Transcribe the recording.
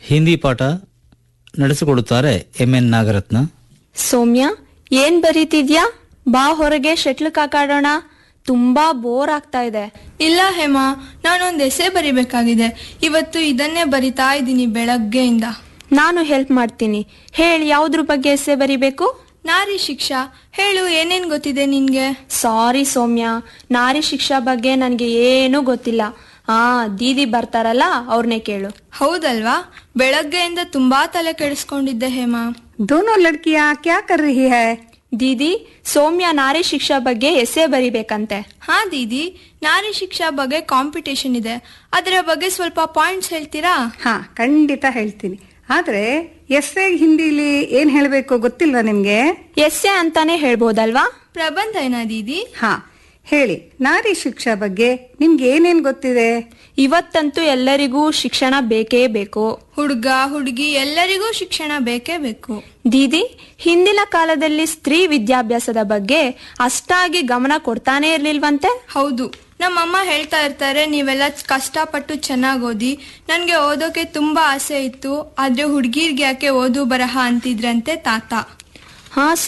ಹಿಂದಿ ಪಾಠ ನಡೆಸಿಕೊಡುತ್ತಾರೆ M N Nagaratna ಸೌಮ್ಯ ಏನ್ ಬರೀತಿದ್ಯಾ ಬಾ ಹೊರಗೆ ಶಟ್ಲ್ ಕಾಕಾಡೋಣ ತುಂಬಾ ಬೋರ್ ಆಗ್ತಾ ಇದೆ ಇಲ್ಲ ಹೇಮಾ ನಾನೊಂದು ಎಸೆ ಬರಿಬೇಕಾಗಿದೆ ಇವತ್ತು ಇದನ್ನೇ ಬರಿತಾ ಇದ್ದೀನಿ ಬೆಳಗ್ಗೆಯಿಂದ ನಾನು ಹೆಲ್ಪ್ ಮಾಡ್ತೀನಿ ಹೇಳಿ ಯಾವ್ದ್ರ ಬಗ್ಗೆ ಎಸ್ಸೆ ಬರಿಬೇಕು ನಾರಿ ಶಿಕ್ಷಾ ಹೇಳು ಏನೇನ್ ಗೊತ್ತಿದೆ ನಿನ್ಗೆ ಸಾರಿ ಸೌಮ್ಯ ನಾರಿ ಶಿಕ್ಷಾ ಬಗ್ಗೆ ನನಗೆ ಏನೂ ಗೊತ್ತಿಲ್ಲ ಆ ದೀದಿ ಬರ್ತಾರಲ್ಲ ಅವ್ರನ್ನೇ ಕೇಳು ಹೌದಲ್ವಾ ಬೆಳಗ್ಗೆಯಿಂದ ತುಂಬಾ ತಲೆ ಕೆಡಿಸ್ಕೊಂಡಿದ್ದೆ ಹೇಮಾ दोनों लड़कियां क्या कर रही है ದೀದಿ ಸೌಮ್ಯ ನಾರಿ ಶಿಕ್ಷಾ ಬಗ್ಗೆ ಎಸ್ಸೆ ಬರಿಬೇಕಂತೆ ಹಾ ದೀದಿ ನಾರಿ ಶಿಕ್ಷಾ ಬಗ್ಗೆ ಕಾಂಪಿಟೇಷನ್ ಇದೆ ಅದರ ಬಗ್ಗೆ ಸ್ವಲ್ಪ ಪಾಯಿಂಟ್ಸ್ ಹೇಳ್ತೀರಾ ಹಾ ಖಂಡಿತ ಹೇಳ್ತೀನಿ ಆದ್ರೆ ಎಸ್ಸೆ ಹಿಂದಿಲಿ ಏನ್ ಹೇಳ್ಬೇಕು ಗೊತ್ತಿಲ್ವಾ ನಿಮ್ಗೆ ಎಸ್ಸೆ ಅಂತಾನೆ ಹೇಳ್ಬೋದಲ್ವಾ ಪ್ರಬಂಧ ಏನಾ ದೀದಿ ಹಾ ಹೇಳಿ ನಾರಿ ಶಿಕ್ಷಾ ಬಗ್ಗೆ ನಿಮ್ಗೆ ಏನೇನ್ ಗೊತ್ತಿದೆ ಇವತ್ತಂತೂ ಎಲ್ಲರಿಗೂ ಶಿಕ್ಷಣ ಬೇಕೇ ಬೇಕು ಹುಡುಗ ಹುಡುಗಿ ಎಲ್ಲರಿಗೂ ಶಿಕ್ಷಣ ಬೇಕೇ ಬೇಕು ದೀದಿ ಹಿಂದಿನ ಕಾಲದಲ್ಲಿ ಸ್ತ್ರೀ ವಿದ್ಯಾಭ್ಯಾಸದ ಬಗ್ಗೆ ಅಷ್ಟಾಗಿ ಗಮನ ಕೊಡ್ತಾನೆ ಇರ್ಲಿಲ್ವಂತೆ ಹೌದು ನಮ್ಮಮ್ಮ ಹೇಳ್ತಾ ಇರ್ತಾರೆ ನೀವೆಲ್ಲ ಕಷ್ಟಪಟ್ಟು ಚೆನ್ನಾಗಿ ಓದಿ ನನಗೆ ಓದೋಕೆ ತುಂಬಾ ಆಸೆ ಇತ್ತು ಆದ್ರೆ ಹುಡುಗಿರ್ಗೆ ಯಾಕೆ ಓದು ಬರಹ ಅಂತಿದ್ರಂತೆ ತಾತ ಹಾ